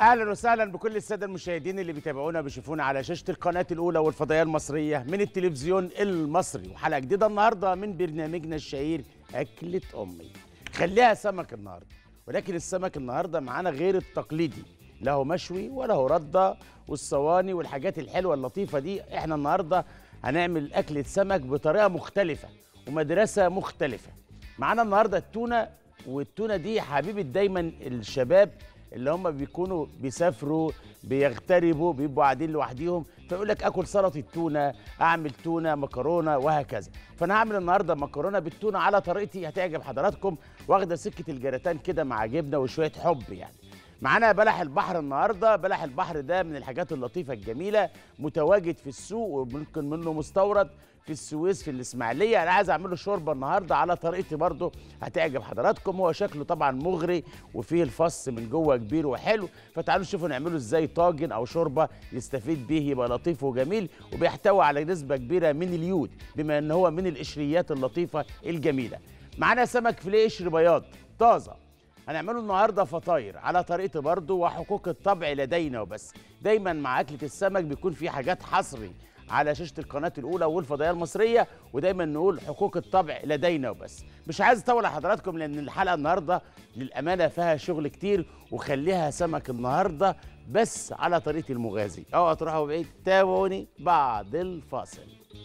اهلا وسهلا بكل الساده المشاهدين اللي بيتابعونا بيشوفونا على شاشه القناه الاولى والفضائيه المصريه من التلفزيون المصري وحلقه جديده النهارده من برنامجنا الشهير اكله امي خليها سمك النهارده ولكن السمك النهارده معانا غير التقليدي لا هو مشوي ولا هو رده والصواني والحاجات الحلوه اللطيفه دي احنا النهارده هنعمل اكله سمك بطريقه مختلفه ومدرسه مختلفه معانا النهارده التونه والتونه دي حبيبه دايما الشباب اللي هم بيكونوا بيسافروا بيغتربوا بيبقوا قاعدين لوحديهم فيقول لك اكل سلطه التونه اعمل تونه مكرونه وهكذا فانا هعمل النهارده مكرونه بالتونه على طريقتي هتعجب حضراتكم واخده سكه الجراتان كده مع جبنه وشويه حب يعني معانا بلح البحر النهارده بلح البحر ده من الحاجات اللطيفه الجميله متواجد في السوق وممكن منه مستورد في السويس في الاسماعيليه انا عايز اعمل له شوربه النهارده على طريقتي برضه هتعجب حضراتكم هو شكله طبعا مغري وفيه الفص من جوه كبير وحلو فتعالوا نشوفوا نعمله ازاي طاجن او شوربه يستفيد بيه يبقى لطيف وجميل وبيحتوي على نسبه كبيره من اليود بما ان هو من القشريات اللطيفه الجميله معانا سمك فيليه قشر بياض طازه هنعمله النهارده فطاير على طريقتي برضه وحقوق الطبع لدينا وبس دايما مع اكله السمك بيكون في حاجات حصري على شاشه القناه الاولى والفضائيه المصريه ودايما نقول حقوق الطبع لدينا وبس مش عايز اطول على حضراتكم لان الحلقه النهارده للامانه فيها شغل كتير وخليها سمك النهارده بس على طريقه المغازي اوعى تروحوا بعيد تابعوني بعد الفاصل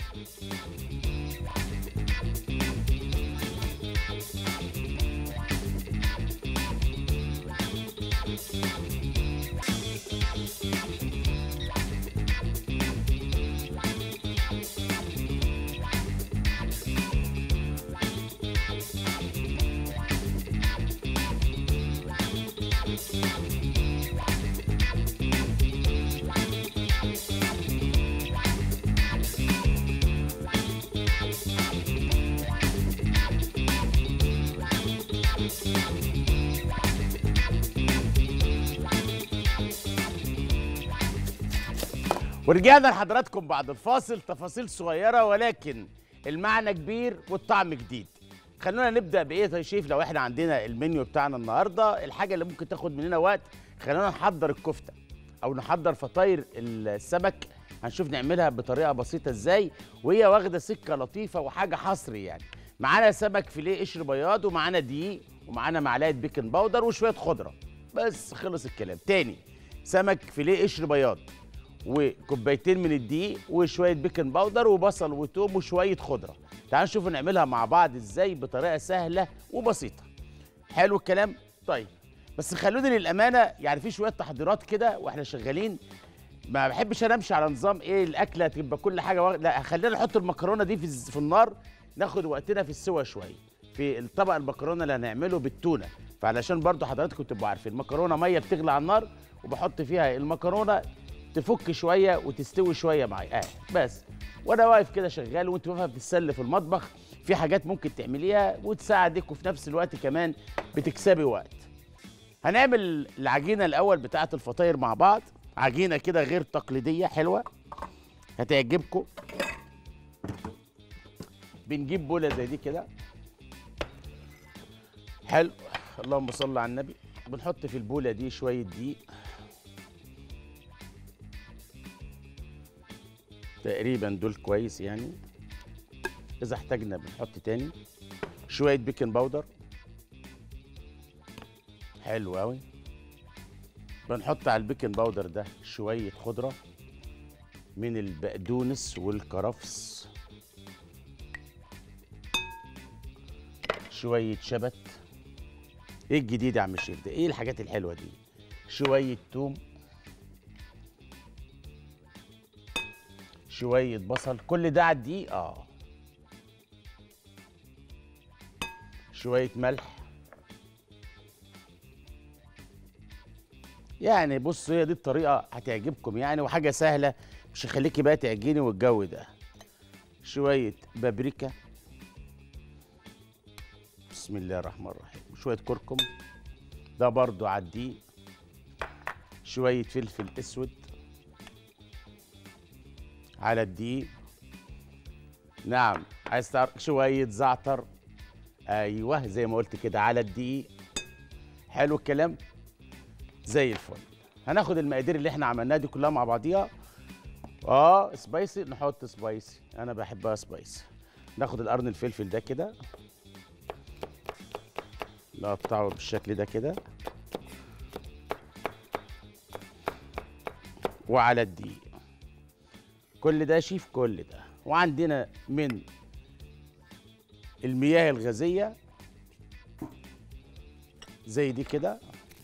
ورجعنا لحضراتكم بعد الفاصل تفاصيل صغيره ولكن المعنى كبير والطعم جديد خلونا نبدا بايه يا شيف لو احنا عندنا المنيو بتاعنا النهارده الحاجه اللي ممكن تاخد مننا وقت خلونا نحضر الكفته او نحضر فطاير السمك هنشوف نعملها بطريقه بسيطه ازاي وهي واخده سكه لطيفه وحاجه حصري يعني معانا سمك فيليه قشر بياض ومعانا دقيق ومعانا معلقه بيكنج باودر وشويه خضره بس خلص الكلام تاني سمك فيليه قشر بياض وكوبايتين من الدقيق وشويه بيكنج باودر وبصل وتوم وشويه خضره تعالوا نشوف نعملها مع بعض ازاي بطريقه سهله وبسيطه حلو الكلام طيب بس خلوني للامانه يعني في شويه تحضيرات كده واحنا شغالين ما بحبش انا امشي على نظام ايه الاكله تبقى كل حاجه وغ... لا خلينا نحط المكرونه دي في, الز- في النار ناخد وقتنا في السوا شويه في الطبق المكرونه اللي هنعمله بالتونه فعلشان برضو حضراتكم تبقوا عارفين المكرونه ميه بتغلي على النار وبحط فيها المكرونه تفك شويه وتستوي شويه معايا اه بس وانا واقف كده شغال وانت واقفه بتتسلي في المطبخ في حاجات ممكن تعمليها وتساعدك وفي نفس الوقت كمان بتكسبي وقت هنعمل العجينه الاول بتاعه الفطاير مع بعض عجينه كده غير تقليديه حلوه هتعجبكم بنجيب بوله زي دي كده حلو اللهم صل على النبي بنحط في البوله دي شويه دقيق تقريبا دول كويس يعني اذا احتاجنا بنحط تاني شويه بيكنج باودر حلو قوي بنحط على البيكنج باودر ده شويه خضره من البقدونس والكرفس شويه شبت ايه الجديد يا عم الشيف ده ايه الحاجات الحلوه دي شويه توم شويه بصل كل ده على الدقيق اه شويه ملح يعني بص هي دي الطريقه هتعجبكم يعني وحاجه سهله مش هخليكي بقى تعجيني والجو ده شويه بابريكا بسم الله الرحمن الرحيم شويه كركم ده برضو على الدقيق شويه فلفل اسود على الدقيق نعم عايز تعرف شويه زعتر ايوه زي ما قلت كده على الدقيق حلو الكلام زي الفل هناخد المقادير اللي احنا عملناها دي كلها مع بعضيها اه سبايسي نحط سبايسي انا بحبها سبايسي ناخد القرن الفلفل ده كده نقطعه بالشكل ده كده وعلى الدقيق كل ده شيف كل ده وعندنا من المياه الغازية زي دي كده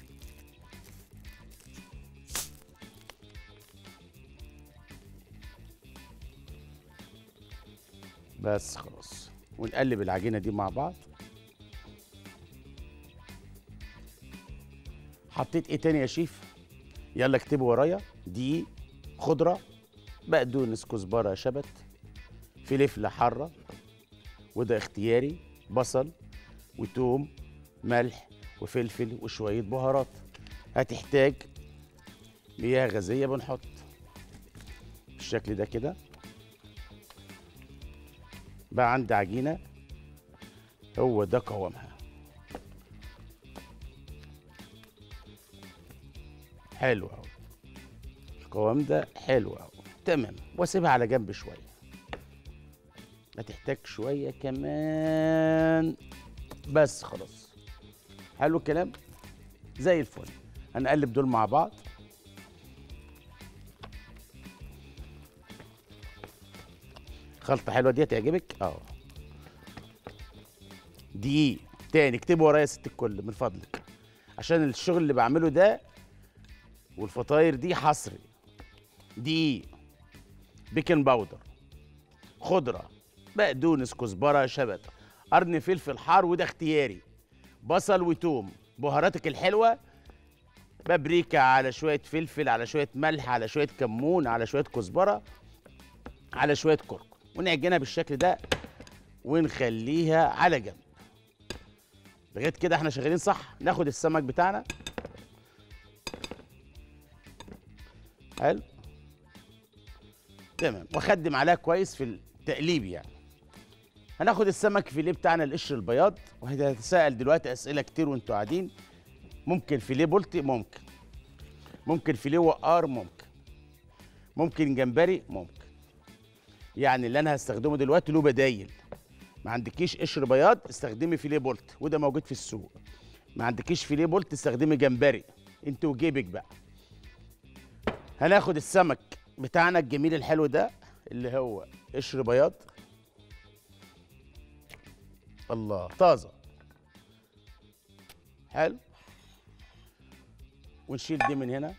بس خلاص ونقلب العجينة دي مع بعض حطيت ايه تاني يا شيف يلا اكتبوا ورايا دقيق خضرة بقدونس كزبرة شبت فلفلة حارة وده اختياري بصل وتوم ملح وفلفل وشوية بهارات هتحتاج مياه غازية بنحط بالشكل ده كده بقى عندي عجينة هو ده قوامها حلو اهو القوام ده حلو اهو تمام واسيبها على جنب شويه هتحتاج شويه كمان بس خلاص حلو الكلام زي الفل هنقلب دول مع بعض خلطه حلوه دي هتعجبك اه دقيق تاني اكتبوا ورايا يا ست الكل من فضلك عشان الشغل اللي بعمله ده والفطاير دي حصري دقيق بيكنج باودر خضره بقدونس كزبره شبت قرن فلفل حار وده اختياري بصل وتوم بهاراتك الحلوه بابريكا على شويه فلفل على شويه ملح على شويه كمون على شويه كزبره على شويه كركم ونعجنها بالشكل ده ونخليها على جنب لغايه كده احنا شغالين صح ناخد السمك بتاعنا حلو تمام واخدم عليها كويس في التقليب يعني هناخد السمك فيليه بتاعنا القشر البياض وهتسأل دلوقتي اسئله كتير وانتوا قاعدين ممكن فيليه بولتي ممكن ممكن فيليه وقار ممكن ممكن جمبري ممكن يعني اللي انا هستخدمه دلوقتي له بدايل ما عندكيش قشر بياض استخدمي فيليه بولت وده موجود في السوق ما عندكيش فيليه بولت استخدمي جمبري انت وجيبك بقى هناخد السمك بتاعنا الجميل الحلو ده اللي هو قشر بياض الله طازه حلو ونشيل دي من هنا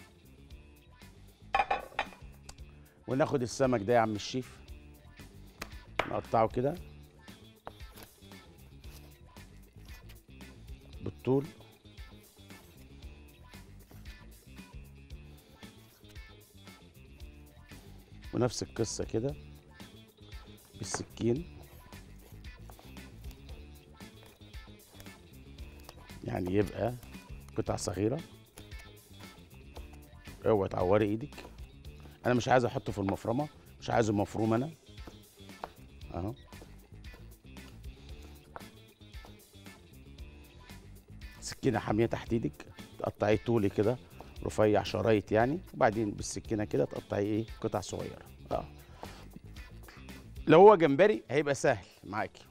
وناخد السمك ده يا عم الشيف نقطعه كده بالطول ونفس القصة كده بالسكين يعني يبقى قطع صغيرة اوعي تعوري ايدك انا مش عايز احطه في المفرمة مش عايزه مفروم انا اهو سكينة حامية تحت ايدك تقطعيه طولي كده رفيع شرايط يعني وبعدين بالسكينة كده تقطعيه ايه قطع صغيرة اه لو هو جمبري هيبقى سهل معاكي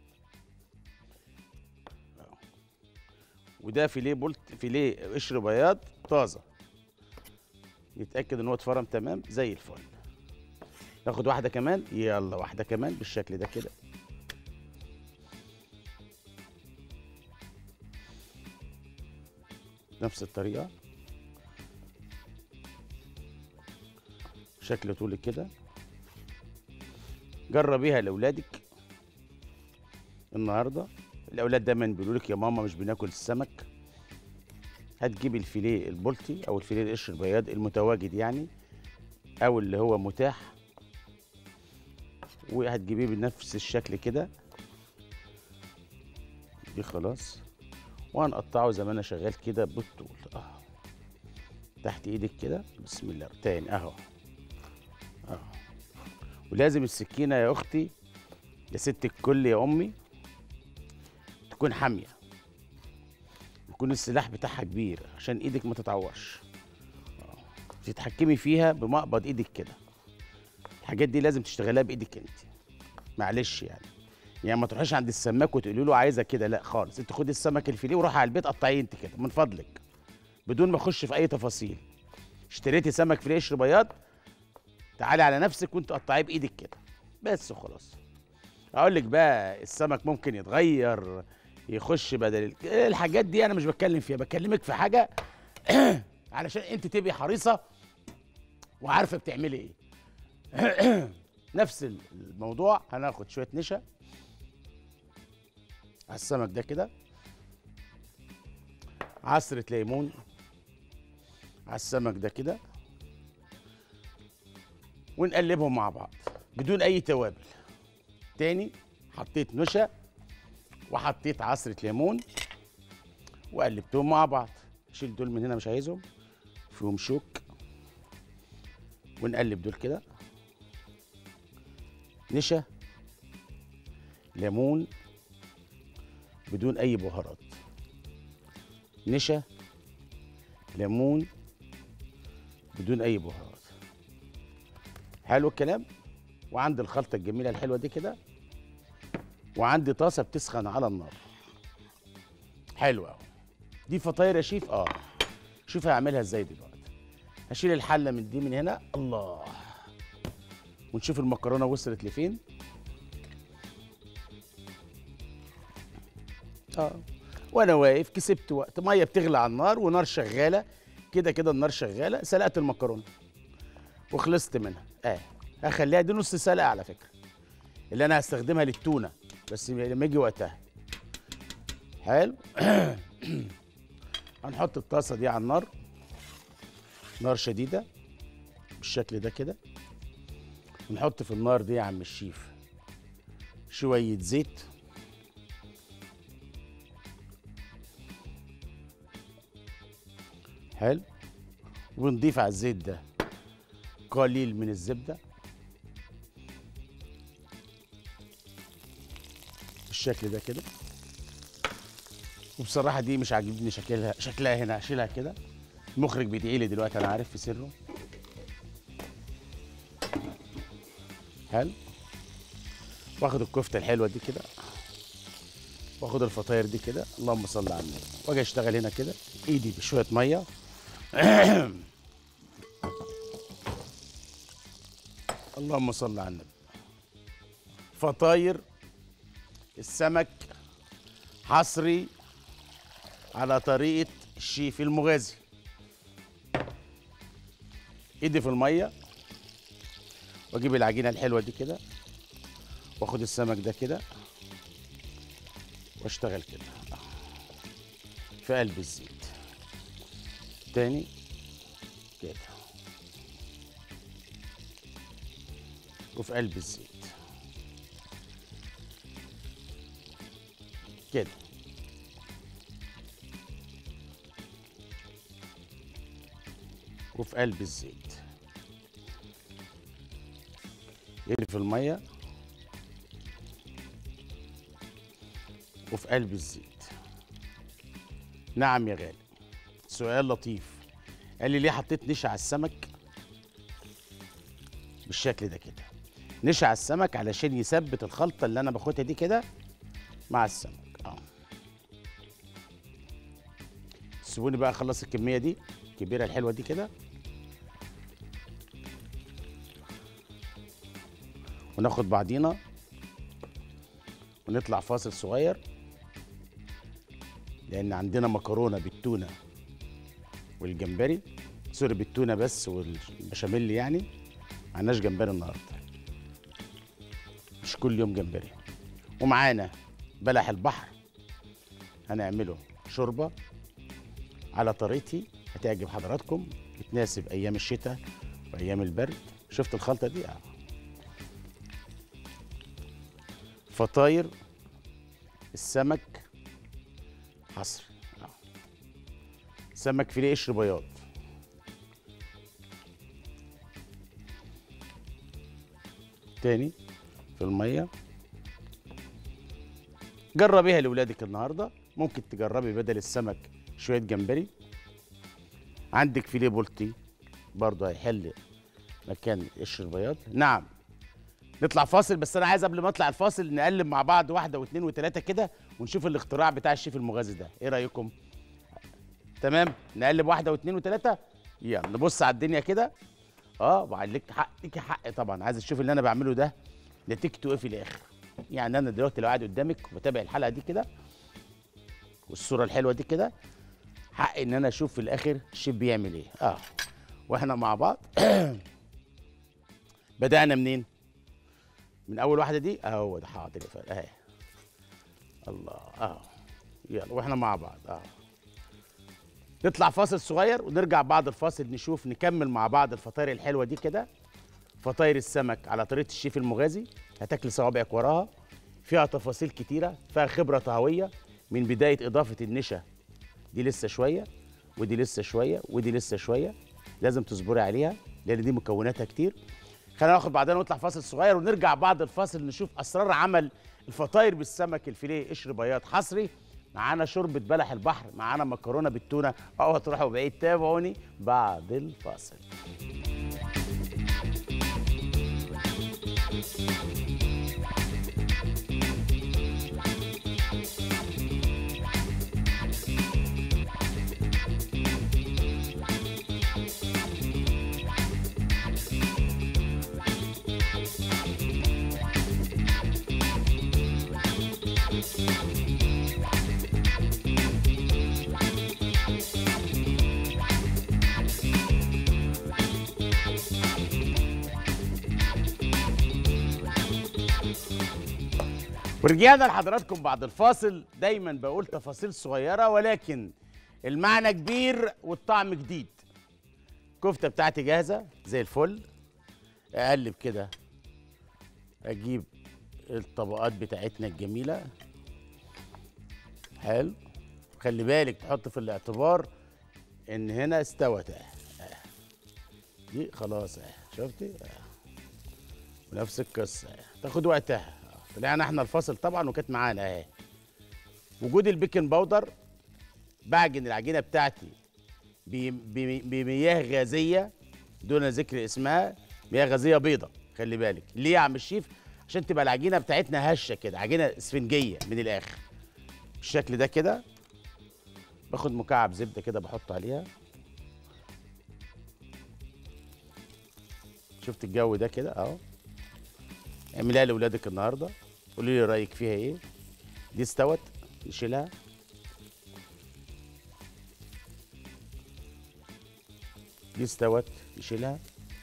آه. وده فيليه بولت فيليه قشر بياض طازه نتاكد ان هو اتفرم تمام زي الفل ناخد واحده كمان يلا واحده كمان بالشكل ده كده نفس الطريقه شكل طولي كده جربيها لاولادك النهارده الاولاد دايما بيقولوا لك يا ماما مش بناكل السمك هتجيبي الفيليه البلطي او الفيليه القشر البياض المتواجد يعني او اللي هو متاح وهتجيبيه بنفس الشكل كده دي خلاص وهنقطعه زي ما انا شغال كده بالطول اه تحت ايدك كده بسم الله تاني اهو اه ولازم السكينه يا اختي يا ست الكل يا امي تكون حاميه يكون السلاح بتاعها كبير عشان ايدك ما تتعورش تتحكمي فيها بمقبض ايدك كده الحاجات دي لازم تشتغلها بايدك انت معلش يعني يعني ما تروحيش عند السماك وتقولي له عايزه كده لا خالص انت خدي السمك الفيليه وروحي على البيت قطعيه انت كده من فضلك بدون ما اخش في اي تفاصيل اشتريتي سمك فريش قشر بياض تعالي على نفسك وانت قطعيه بايدك كده بس وخلاص اقول لك بقى السمك ممكن يتغير يخش بدل ال- الحاجات دي انا مش بتكلم فيها بكلمك في حاجه علشان انت تبقي حريصه وعارفه بتعملي ايه نفس الموضوع هناخد شويه نشا على السمك ده كده عصرة ليمون على السمك ده كده ونقلبهم مع بعض بدون اي توابل تاني حطيت نشا وحطيت عصرة ليمون وقلبتهم مع بعض شيل دول من هنا مش عايزهم فيهم شوك ونقلب دول كده نشا ليمون بدون اي بهارات نشا ليمون بدون اي بهارات حلو الكلام وعندي الخلطه الجميله الحلوه دي كده وعندي طاسه بتسخن على النار حلو قوي دي فطاير يا شيف اه شوف هعملها ازاي دلوقتي هشيل الحله من دي من هنا الله ونشوف المكرونه وصلت لفين اه وانا واقف كسبت وقت ميه بتغلي على النار ونار شغاله كده كده النار شغاله سلقت المكرونه وخلصت منها اه هخليها دي نص سلقه على فكره اللي انا هستخدمها للتونه بس لما يجي وقتها حلو هنحط الطاسه دي على النار نار شديده بالشكل ده كده ونحط في النار دي يا عم الشيف شويه زيت حلو ونضيف على الزيت ده قليل من الزبده بالشكل ده كده وبصراحه دي مش عاجبني شكلها شكلها هنا اشيلها كده المخرج بيدعي لي دلوقتي انا عارف في سره حلو واخد الكفته الحلوه دي كده واخد الفطاير دي كده اللهم صل على النبي واجي اشتغل هنا كده ايدي بشويه ميه اللهم صل على النبي فطاير السمك حصري على طريقة الشيف المغازي ايدي في المية واجيب العجينة الحلوة دي كده واخد السمك ده كده واشتغل كده في قلب الزيت تاني كده وفي قلب الزيت كده وفي قلب الزيت يقلب في الميه وفي قلب الزيت نعم يا غالي سؤال لطيف قال لي ليه حطيت نشا على السمك بالشكل ده كده نشا على السمك علشان يثبت الخلطه اللي انا باخدها دي كده مع السمك اه سيبوني بقى اخلص الكميه دي الكبيره الحلوه دي كده وناخد بعضينا ونطلع فاصل صغير لان عندنا مكرونه بالتونه والجمبري سوري بالتونه بس والبشاميل يعني ما عندناش جمبري النهارده مش كل يوم جمبري ومعانا بلح البحر هنعمله شوربه على طريقتي هتعجب حضراتكم بتناسب ايام الشتاء وايام البرد شفت الخلطه دي اه فطاير السمك حصري آه. سمك فيليه قشر بياض تاني في الميه جربيها لاولادك النهارده ممكن تجربي بدل السمك شويه جمبري عندك فيليه بولتي برضه هيحل مكان قشر البياض نعم نطلع فاصل بس انا عايز قبل ما اطلع الفاصل نقلب مع بعض واحده واثنين وثلاثه كده ونشوف الاختراع بتاع الشيف المغازي ده ايه رايكم تمام نقلب واحده واثنين وثلاثه يلا نبص على الدنيا كده اه وعليك حق ليك حق طبعا عايز اشوف اللي انا بعمله ده نتيجته ايه في الاخر يعني انا دلوقتي لو قاعد قدامك وبتابع الحلقه دي كده والصوره الحلوه دي كده حق ان انا اشوف في الاخر الشيف بيعمل ايه اه واحنا مع بعض بدانا منين من اول واحده دي اهو ده حاضر يا فندم اهي الله اه يلا واحنا مع بعض اه نطلع فاصل صغير ونرجع بعد الفاصل نشوف نكمل مع بعض الفطاير الحلوه دي كده فطاير السمك على طريقه الشيف المغازي هتاكل صوابعك وراها فيها تفاصيل كتيره فيها خبره طهويه من بدايه اضافه النشا دي لسه شويه ودي لسه شويه ودي لسه شويه لازم تصبري عليها لان دي مكوناتها كتير خلينا ناخد بعدين ونطلع فاصل صغير ونرجع بعد الفاصل نشوف اسرار عمل الفطاير بالسمك الفيليه قشر بياض حصري معانا شوربه بلح البحر معانا مكرونه بالتونه اوعوا تروحوا بعيد تابعوني بعد الفاصل ورجعنا لحضراتكم بعد الفاصل دايما بقول تفاصيل صغيره ولكن المعنى كبير والطعم جديد الكفته بتاعتي جاهزه زي الفل اقلب كده اجيب الطبقات بتاعتنا الجميله حلو خلي بالك تحط في الاعتبار ان هنا استوت اهي أهي. دي خلاص اهي شفتي أهي. ونفس القصه اهي. تاخد وقتها طلعنا احنا الفاصل طبعا وكانت معانا اهي وجود البيكنج باودر بعجن العجينه بتاعتي بي- بي- بمياه غازيه دون ذكر اسمها مياه غازيه بيضه خلي بالك ليه يا عم الشيف عشان تبقى العجينه بتاعتنا هشه كده عجينه اسفنجيه من الاخر بالشكل ده كده باخد مكعب زبده كده بحط عليها شفت الجو ده كده اهو اعمليها لاولادك النهارده قولي لي رايك فيها ايه دي استوت نشيلها دي استوت نشيلها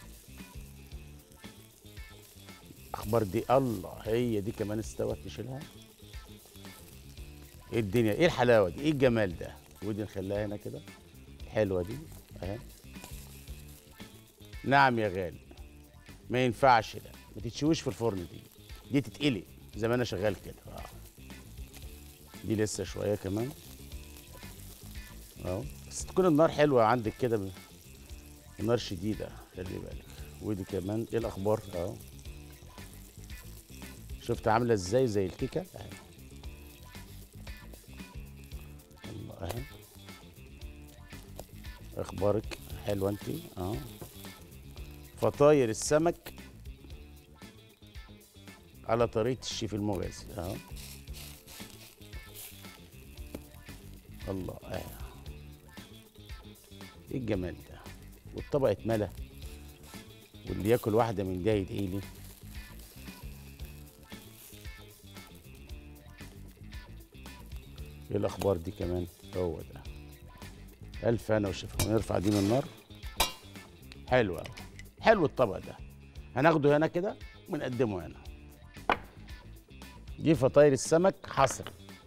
اخبار دي الله هي دي كمان استوت نشيلها ايه الدنيا ايه الحلاوه دي ايه الجمال ده ودي نخليها هنا كده الحلوه دي اهي نعم يا غالي ما ينفعش لا ما تتشويش في الفرن دي دي تتقلي زي ما انا شغال كده اه دي لسه شويه كمان اهو بس تكون النار حلوه عندك كده ب- النار شديده خلي بالك ودي كمان ايه الاخبار اهو شفت عامله ازاي زي الكيكه اهي الله اهي اخبارك حلوه انت اه فطاير السمك على طريقة الشيف المغازي اهو الله اه ايه الجمال ده والطبق اتملى واللي ياكل واحدة من ده يدعي لي ايه الاخبار دي كمان هو ده الف انا وشفا ونرفع دي من النار حلو أوي. حلو الطبق ده هناخده هنا كده ونقدمه هنا دي فطاير السمك حصر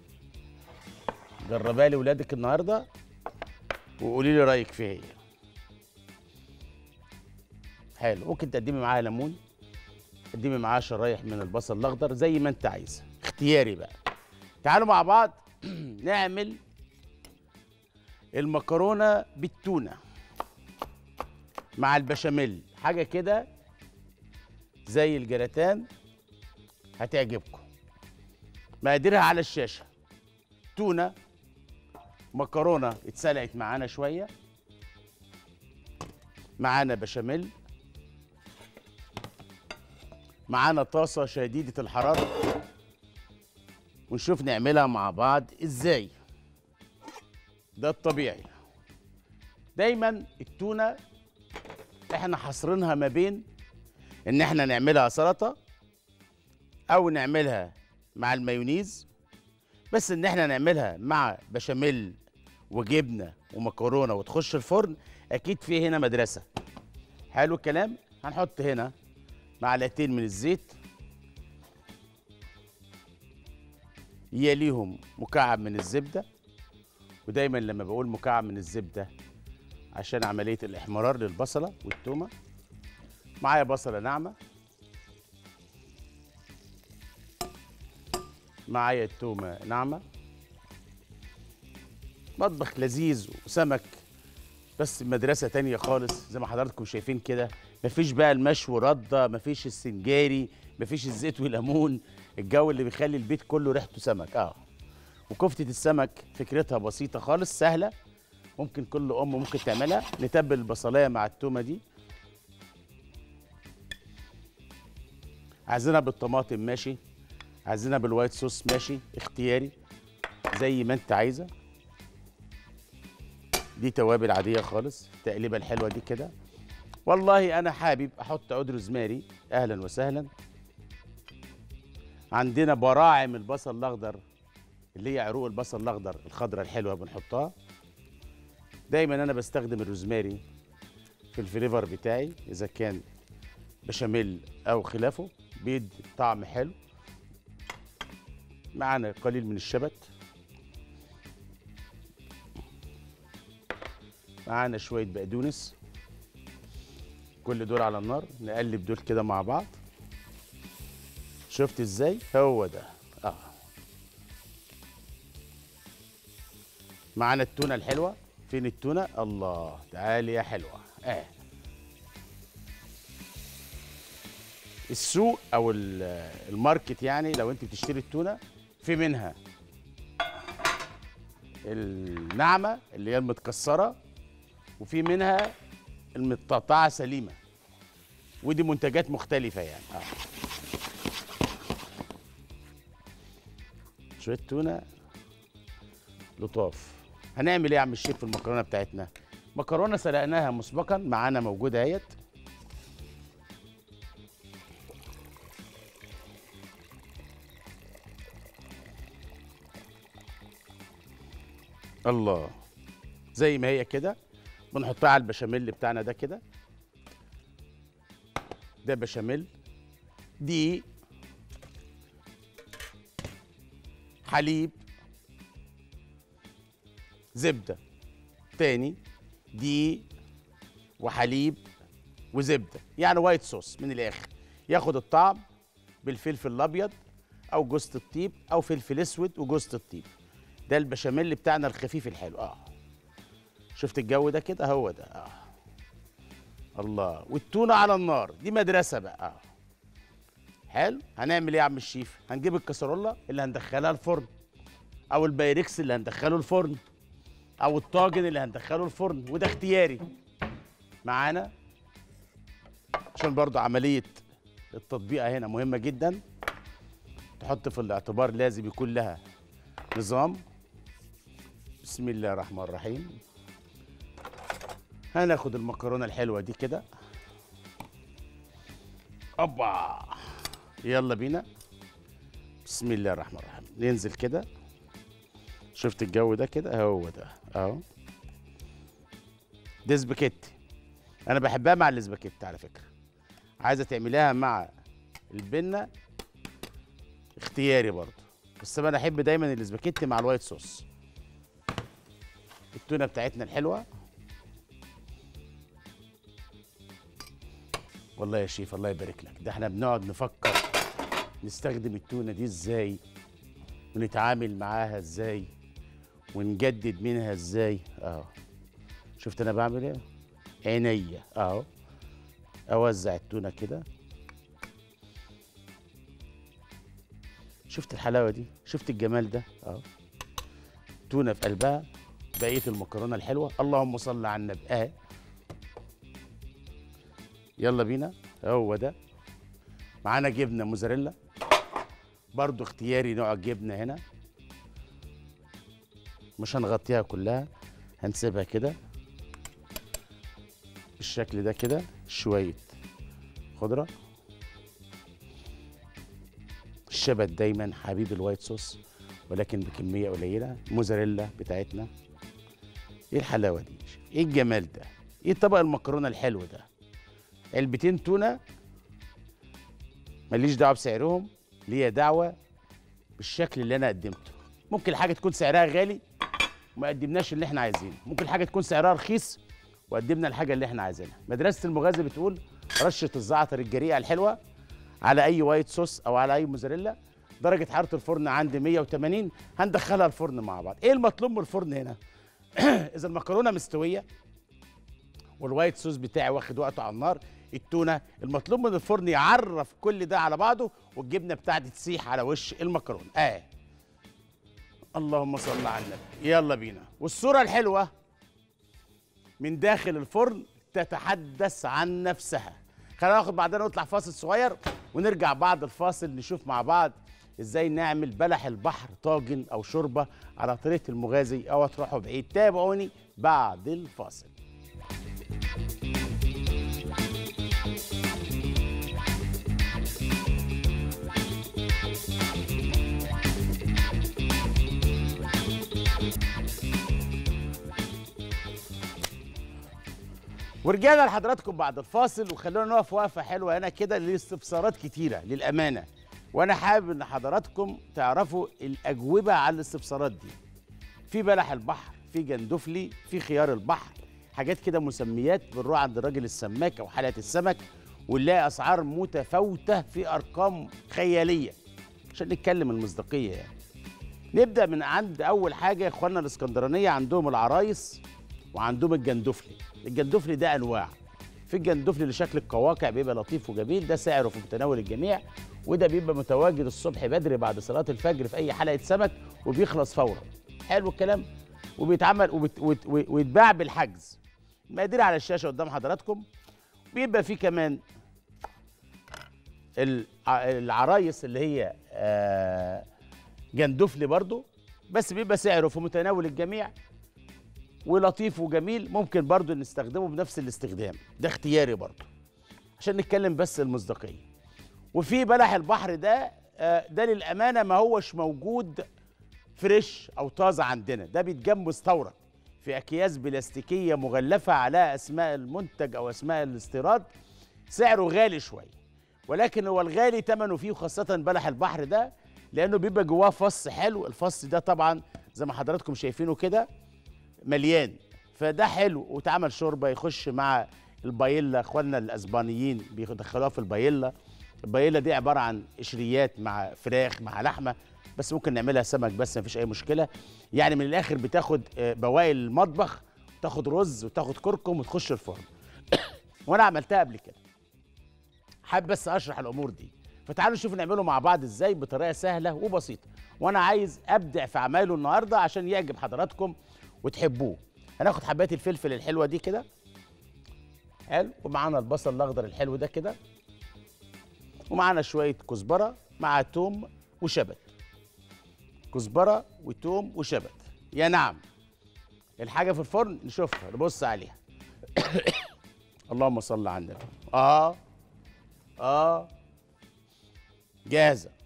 جربها لي ولادك النهارده وقولي لي رايك فيها ايه حلو ممكن تقدمي معاها ليمون تقدمي معاها شرايح من البصل الاخضر زي ما انت عايزه اختياري بقى تعالوا مع بعض نعمل المكرونه بالتونه مع البشاميل حاجه كده زي الجراتان هتعجبكم مقاديرها على الشاشه تونه مكرونه اتسلقت معانا شويه معانا بشاميل معانا طاسه شديده الحراره ونشوف نعملها مع بعض ازاي ده الطبيعي دايما التونه احنا حاصرينها ما بين ان احنا نعملها سلطه او نعملها مع المايونيز بس ان احنا نعملها مع بشاميل وجبنه ومكرونه وتخش الفرن اكيد في هنا مدرسه حلو الكلام هنحط هنا معلقتين من الزيت يليهم مكعب من الزبده ودايما لما بقول مكعب من الزبده عشان عمليه الاحمرار للبصله والتومه معايا بصله ناعمه معايا التومه ناعمه مطبخ لذيذ وسمك بس مدرسه تانية خالص زي ما حضراتكم شايفين كده مفيش بقى المشوي رده مفيش السنجاري مفيش الزيت والليمون الجو اللي بيخلي البيت كله ريحته سمك اه وكفته السمك فكرتها بسيطه خالص سهله ممكن كل ام ممكن تعملها نتبل البصلايه مع التومه دي عايزينها بالطماطم ماشي عايزينها بالوايت صوص ماشي اختياري زي ما انت عايزه دي توابل عاديه خالص التقليبه الحلوه دي كده والله انا حابب احط عود روزماري اهلا وسهلا عندنا براعم البصل الاخضر اللي هي عروق البصل الاخضر الخضره الحلوه بنحطها دايما انا بستخدم الروزماري في الفليفر بتاعي اذا كان بشاميل او خلافه بيدي طعم حلو معانا قليل من الشبت معانا شويه بقدونس كل دول على النار نقلب دول كده مع بعض شفت ازاي هو ده اه معانا التونه الحلوه فين التونه الله تعالي يا حلوه اه السوق او ال- الماركت يعني لو انت بتشتري التونه في منها الناعمه اللي هي المتكسره وفي منها المتقطعه سليمه ودي منتجات مختلفه يعني آه. شويه تونه لطاف هنعمل ايه يا عم الشيف في المكرونه بتاعتنا مكرونه سلقناها مسبقا معانا موجوده اهيت الله زي ما هي كده بنحطها على البشاميل بتاعنا ده كده ده بشاميل دي حليب زبدة تاني دي وحليب وزبدة يعني وايت صوص من الآخر ياخد الطعم بالفلفل الأبيض أو جوزة الطيب أو فلفل أسود وجوزة الطيب ده البشاميل بتاعنا الخفيف الحلو اه شفت الجو ده كده هو ده اه الله والتونه على النار دي مدرسه بقى اه حلو هنعمل ايه يا عم الشيف هنجيب الكسرولة اللي هندخلها الفرن او البايركس اللي هندخله الفرن او الطاجن اللي هندخله الفرن وده اختياري معانا عشان برضو عمليه التطبيقه هنا مهمه جدا تحط في الاعتبار لازم يكون لها نظام بسم الله الرحمن الرحيم هناخد المكرونه الحلوه دي كده اوبا يلا بينا بسم الله الرحمن الرحيم ننزل كده شفت الجو ده كده هو ده اهو دي سباكيتي انا بحبها مع الاسباجيتي على فكره عايزه تعمليها مع البنه اختياري برضه بس انا احب دايما الاسباجيتي مع الوايت صوص التونه بتاعتنا الحلوه والله يا شيف الله يبارك لك ده احنا بنقعد نفكر نستخدم التونه دي ازاي ونتعامل معاها ازاي ونجدد منها ازاي اهو شفت انا بعمل ايه عينيا اهو اوزع التونه كده شفت الحلاوه دي شفت الجمال ده اهو تونه في قلبها بقيه المكرونه الحلوه اللهم صل على النبي اهي يلا بينا هو ده معانا جبنه موزاريلا برضو اختياري نوع الجبنه هنا مش هنغطيها كلها هنسيبها كده بالشكل ده كده شويه خضره الشبت دايما حبيب الوايت صوص ولكن بكميه قليله موزاريلا بتاعتنا ايه الحلاوه دي ايه الجمال ده ايه طبق المكرونه الحلو ده علبتين تونه ماليش دعوه بسعرهم ليا دعوه بالشكل اللي انا قدمته ممكن الحاجه تكون سعرها غالي وما قدمناش اللي احنا عايزينه ممكن الحاجه تكون سعرها رخيص وقدمنا الحاجه اللي احنا عايزينها مدرسه المغازي بتقول رشه الزعتر الجريئه الحلوه على اي وايت صوص او على اي موزاريلا درجه حراره الفرن عند 180 هندخلها الفرن مع بعض ايه المطلوب من الفرن هنا اذا المكرونه مستويه والوايت صوص بتاعي واخد وقته على النار التونه المطلوب من الفرن يعرف كل ده على بعضه والجبنه بتاعتي تسيح على وش المكرونه اه اللهم صل على النبي يلا بينا والصوره الحلوه من داخل الفرن تتحدث عن نفسها خلينا ناخد بعدين نطلع فاصل صغير ونرجع بعد الفاصل نشوف مع بعض ازاي نعمل بلح البحر طاجن او شوربه على طريقه المغازي او تروحوا بعيد تابعوني بعد الفاصل ورجعنا لحضراتكم بعد الفاصل وخلونا نقف وقفه حلوه هنا كده لاستفسارات كتيره للامانه وانا حابب ان حضراتكم تعرفوا الاجوبه على الاستفسارات دي في بلح البحر في جندفلي في خيار البحر حاجات كده مسميات بنروح عند الراجل السماك او حلقه السمك ونلاقي اسعار متفاوته في ارقام خياليه عشان نتكلم المصداقيه يعني نبدا من عند اول حاجه اخواننا الاسكندرانيه عندهم العرايس وعندهم الجندفلي الجندفلي ده انواع في الجندفلي اللي شكل القواقع بيبقى لطيف وجميل ده سعره في متناول الجميع وده بيبقى متواجد الصبح بدري بعد صلاه الفجر في اي حلقه سمك وبيخلص فورا حلو الكلام وبيتعمل وبت... وت... ويتباع بالحجز المقادير على الشاشه قدام حضراتكم بيبقى في كمان الع... العرايس اللي هي آه جندفلي برضو بس بيبقى سعره في متناول الجميع ولطيف وجميل ممكن برضو نستخدمه بنفس الاستخدام ده اختياري برضو عشان نتكلم بس المصداقيه وفي بلح البحر ده آه، ده للامانه ما هوش موجود فريش او طازه عندنا ده بيتجاب مستورد في اكياس بلاستيكيه مغلفه على اسماء المنتج او اسماء الاستيراد سعره غالي شويه ولكن هو الغالي ثمنه فيه خاصه بلح البحر ده لانه بيبقى جواه فص حلو الفص ده طبعا زي ما حضراتكم شايفينه كده مليان فده حلو واتعمل شوربه يخش مع البايلا اخواننا الاسبانيين بيدخلوها في البايلا البايلا دي عباره عن قشريات مع فراخ مع لحمه بس ممكن نعملها سمك بس مفيش اي مشكله يعني من الاخر بتاخد آه، بواقي المطبخ تاخد رز وتاخد كركم وتخش الفرن وانا عملتها قبل كده حابب بس اشرح الامور دي فتعالوا نشوف نعمله مع بعض ازاي بطريقه سهله وبسيطه وانا عايز ابدع في اعماله النهارده عشان يعجب حضراتكم وتحبوه هناخد حبات الفلفل الحلوه دي كده حلو ومعانا البصل الاخضر الحلو ده كده ومعانا شويه كزبره مع توم وشبت كزبره وتوم وشبت يا نعم الحاجه في الفرن نشوفها نبص عليها اللهم صل على النبي اه اه جاهزه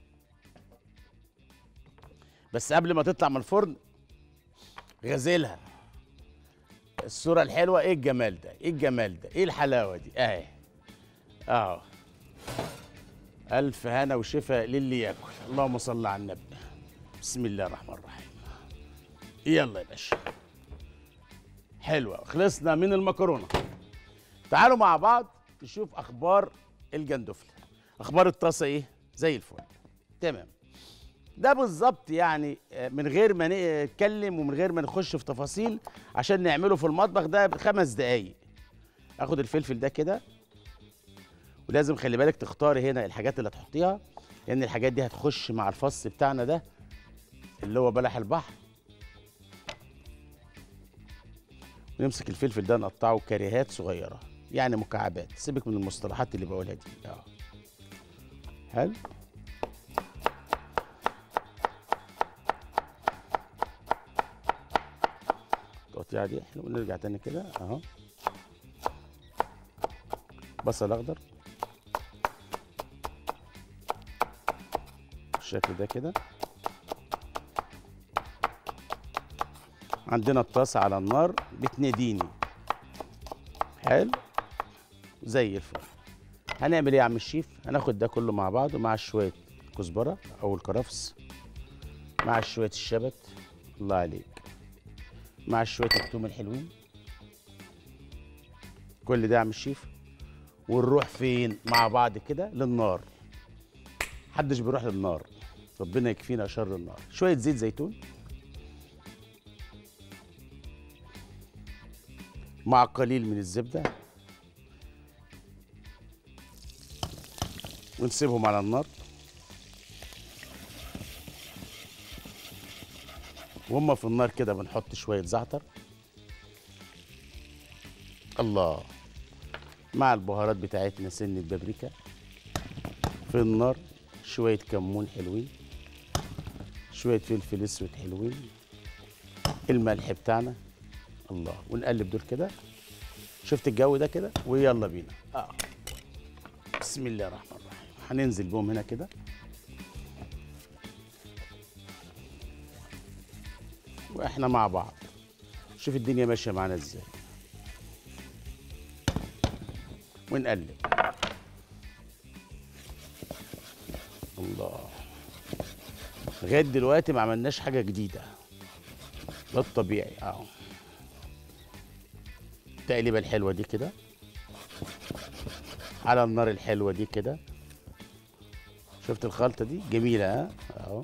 بس قبل ما تطلع من الفرن غزلها الصورة الحلوة ايه الجمال ده ايه الجمال ده ايه الحلاوة دي اهي اه ألف هنا وشفاء للي ياكل اللهم صل على النبي بسم الله الرحمن الرحيم يلا يا باشا حلوة خلصنا من المكرونة تعالوا مع بعض نشوف أخبار الجندفلة أخبار الطاسة إيه زي الفل تمام ده بالظبط يعني آه، من غير ما نتكلم ومن غير ما نخش في تفاصيل عشان نعمله في المطبخ ده بخمس دقايق اخد الفلفل ده كده ولازم خلي بالك تختاري هنا الحاجات اللي هتحطيها لان الحاجات دي هتخش مع الفص بتاعنا ده اللي هو بلح البحر ونمسك الفلفل ده نقطعه كريهات صغيره يعني مكعبات سيبك من المصطلحات اللي بقولها دي اه حلو التقطيعه دي حلو نرجع تاني كده اهو بصل اخضر بالشكل ده كده عندنا الطاسه على النار بتناديني حلو زي الفل هنعمل ايه يا عم الشيف هناخد ده كله مع بعضه مع شويه كزبره او الكرفس مع شويه الشبت الله عليك مع شويه التوم الحلوين كل ده يا عم الشيف ونروح فين مع بعض كده للنار محدش بيروح للنار ربنا يكفينا شر النار شويه زيت زيتون مع قليل من الزبده ونسيبهم على النار وهم في النار كده بنحط شويه زعتر الله مع البهارات بتاعتنا سن البابريكا في النار شويه كمون حلوين شويه فلفل اسود حلوين الملح بتاعنا الله ونقلب دول كده شفت الجو ده كده ويلا بينا اه بسم الله الرحمن الرحيم هننزل بهم هنا كده واحنا مع بعض شوف الدنيا ماشيه معانا ازاي ونقلب الله لغايه دلوقتي ما عملناش حاجه جديده ده الطبيعي اهو التقليبه الحلوه دي كده على النار الحلوه دي كده شفت الخلطه دي جميله ها اهو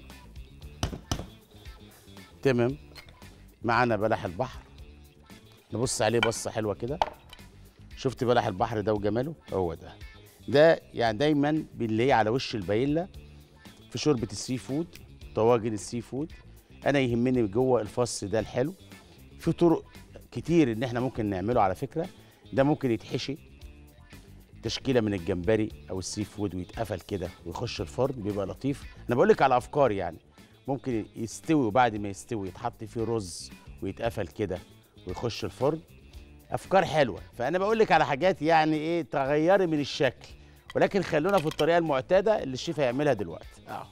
تمام معانا بلح البحر نبص عليه بصه حلوه كده شفت بلح البحر ده وجماله هو ده ده يعني دايما بنلاقيه على وش البايلا في شوربه السي فود طواجن السي فود انا يهمني جوه الفص ده الحلو في طرق كتير ان احنا ممكن نعمله على فكره ده ممكن يتحشي تشكيله من الجمبري او السي فود ويتقفل كده ويخش الفرن بيبقى لطيف انا بقول لك على افكار يعني ممكن يستوي وبعد ما يستوي يتحط فيه رز ويتقفل كده ويخش الفرن افكار حلوه فانا بقول لك على حاجات يعني ايه تغيري من الشكل ولكن خلونا في الطريقه المعتاده اللي الشيف هيعملها دلوقتي اه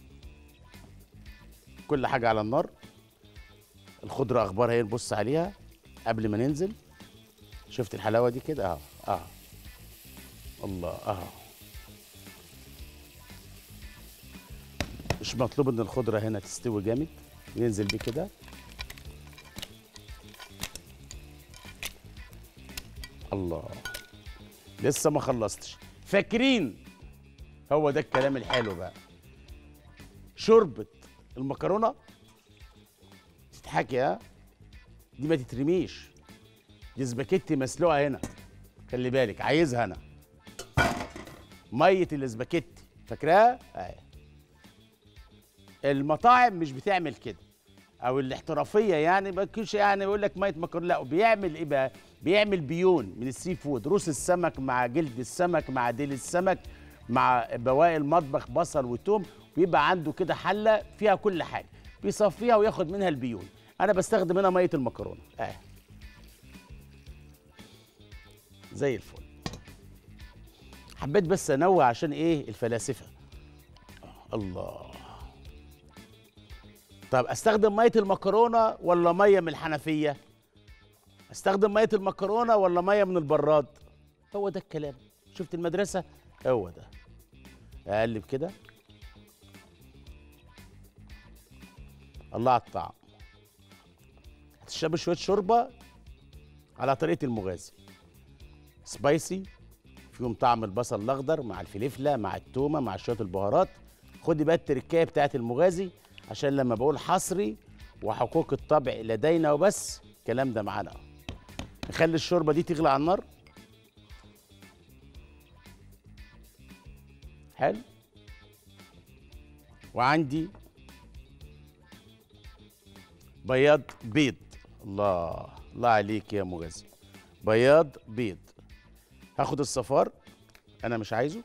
كل حاجه على النار الخضره اخبارها ايه نبص عليها قبل ما ننزل شفت الحلاوه دي كده اه اه الله اه مش مطلوب ان الخضره هنا تستوي جامد ننزل بيه كده الله لسه ما خلصتش فاكرين هو ده الكلام الحلو بقى شوربه المكرونه تتحكي ها دي ما تترميش دي سباكيتي مسلوقه هنا خلي بالك عايزها انا ميه الاسباجيتي فاكراها اهي المطاعم مش بتعمل كده او الاحترافيه يعني ما تكونش يعني يقول لك ميه مكرونه لا بيعمل ايه بقى بيعمل بيون من السي فود روس السمك مع جلد السمك مع ديل السمك مع بواقي المطبخ بصل وتوم بيبقى عنده كده حله فيها كل حاجه بيصفيها وياخد منها البيون انا بستخدم هنا ميه المكرونه اهي زي الفل حبيت بس انوع عشان ايه الفلاسفه الله طب استخدم ميه المكرونه ولا ميه من الحنفيه استخدم ميه المكرونه ولا ميه من البراد هو ده الكلام شفت المدرسه هو ده اقلب كده الله على الطعم هتشرب شويه شوربه على طريقه المغازي سبايسي فيهم طعم البصل الاخضر مع الفلفله مع التومه مع شويه البهارات خدي بقى التركايه بتاعت المغازي عشان لما بقول حصري وحقوق الطبع لدينا وبس الكلام ده معانا نخلي الشوربه دي تغلي على النار حلو وعندي بياض بيض الله الله عليك يا مغازي بياض بيض هاخد الصفار انا مش عايزه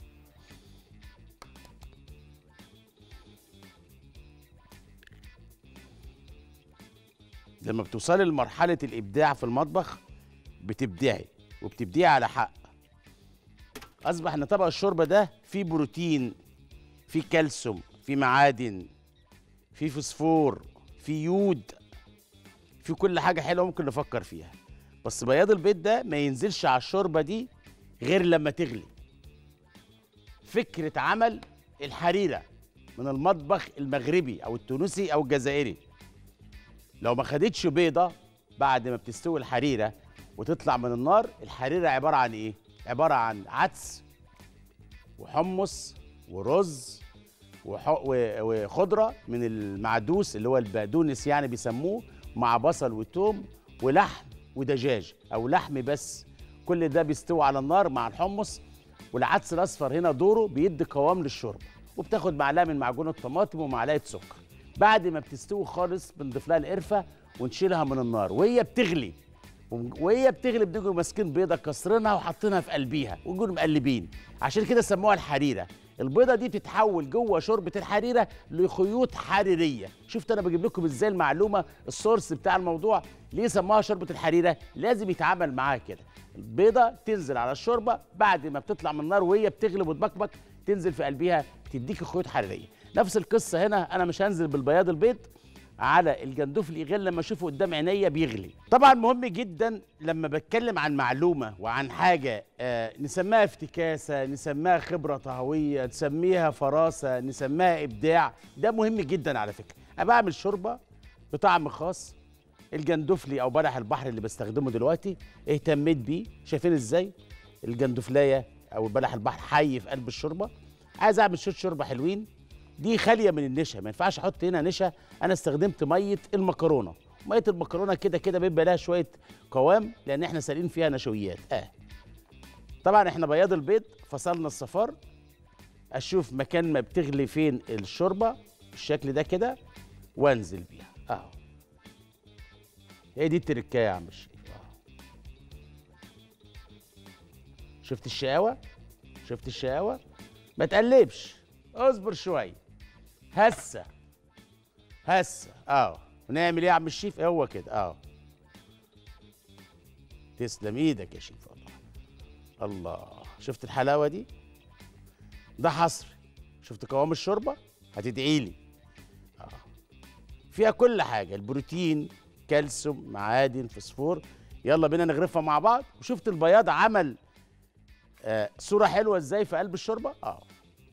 لما بتوصلي لمرحله الابداع في المطبخ بتبدعي وبتبدعي على حق اصبح ان طبق الشوربه ده فيه بروتين فيه كالسيوم فيه معادن فيه فوسفور فيه يود فيه كل حاجه حلوه ممكن نفكر فيها بس بياض البيض ده ما ينزلش على الشوربه دي غير لما تغلي فكره عمل الحريره من المطبخ المغربي او التونسي او الجزائري لو ما خدتش بيضه بعد ما بتستوي الحريره وتطلع من النار الحريره عباره عن ايه عباره عن عدس وحمص ورز وح... و- وخضره من المعدوس اللي هو البقدونس يعني بيسموه مع بصل وتوم ولحم ودجاج او لحم بس كل ده بيستوي على النار مع الحمص والعدس الاصفر هنا دوره بيدي قوام للشوربه وبتاخد معلقه من معجون الطماطم ومعلقه سكر بعد ما بتستوي خالص بنضيف لها القرفه ونشيلها من النار وهي بتغلي وهي بتغلي بنيجوا ماسكين بيضه كسرينها وحاطينها في قلبيها ونجوا مقلبين عشان كده سموها الحريره البيضه دي بتتحول جوه شوربه الحريره لخيوط حريريه شفت انا بجيب لكم ازاي المعلومه السورس بتاع الموضوع ليه سموها شوربه الحريره لازم يتعامل معاها كده البيضه تنزل على الشوربه بعد ما بتطلع من النار وهي بتغلي وتبكبك تنزل في قلبها بتديك خيوط حريريه نفس القصه هنا انا مش هنزل بالبياض البيض على الجندوفلي غير لما اشوفه قدام عينيا بيغلي طبعا مهم جدا لما بتكلم عن معلومه وعن حاجه آه نسميها افتكاسه نسميها خبره طهويه نسميها فراسه نسميها ابداع ده مهم جدا على فكره انا بعمل شوربه بطعم خاص الجندوفلي او بلح البحر اللي بستخدمه دلوقتي اهتميت بيه شايفين ازاي الجندوفلايه او بلح البحر حي في قلب الشوربه عايز اعمل شويه شوربه حلوين دي خاليه من النشا ما ينفعش احط هنا نشا انا استخدمت ميه المكرونه ميه المكرونه كده كده بيبقى لها شويه قوام لان احنا سالين فيها نشويات اه طبعا احنا بياض البيض فصلنا الصفار اشوف مكان ما بتغلي فين الشوربه بالشكل ده كده وانزل بيها اهو هي دي التركايه يا عم الشيخ اهو شفت الشقاوه شفت الشقاوه ما تقلبش اصبر شويه هسه هسه اه ونعمل ايه يا عم الشيف هو كده اه تسلم ايدك يا شيف الله الله شفت الحلاوه دي ده حصري شفت قوام الشوربه هتدعي لي اه فيها كل حاجه البروتين كالسيوم معادن فوسفور يلا بينا نغرفها مع بعض وشفت البياض عمل آه صوره حلوه ازاي في قلب الشوربه اه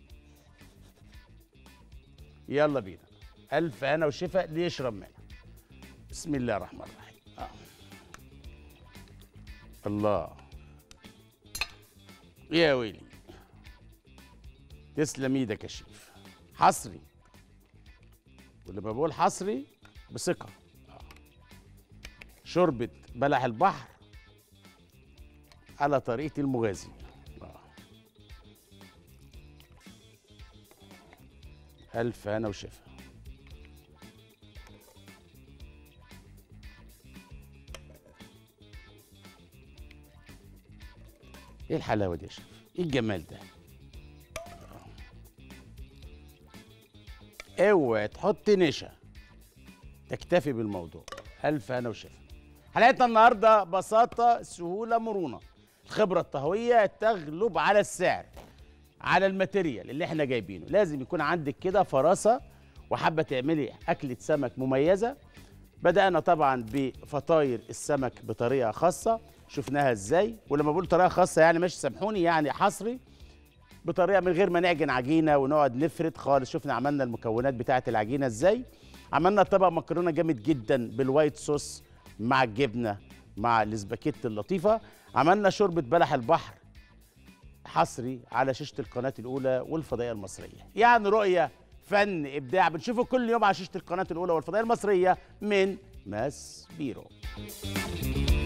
يلا بينا ألف هنا وشفا اللي يشرب منها بسم الله الرحمن الرحيم آه. الله يا ويلي تسلم ايدك يا شيف حصري ولما بقول حصري بثقة آه. شوربة بلح البحر على طريقة المغازي آه. ألف هنا وشفا ايه الحلاوه دي يا شيف ايه الجمال ده اوعى تحط نشا تكتفي بالموضوع الف هنا وشفا حلقتنا النهارده بساطه سهوله مرونه الخبره الطهويه تغلب على السعر على الماتيريال اللي احنا جايبينه لازم يكون عندك كده فراسه وحابه تعملي اكله سمك مميزه بدأنا طبعا بفطاير السمك بطريقة خاصة شفناها ازاي ولما بقول طريقة خاصة يعني مش سامحوني يعني حصري بطريقة من غير ما نعجن عجينة ونقعد نفرد خالص شفنا عملنا المكونات بتاعة العجينة ازاي عملنا طبق مكرونة جامد جدا بالوايت صوص مع الجبنة مع الاسباجيتي اللطيفة عملنا شوربة بلح البحر حصري على شاشة القناة الأولى والفضائية المصرية يعني رؤية فن إبداع بنشوفه كل يوم على شاشة القناة الأولى والفضائية المصرية من ماس بيرو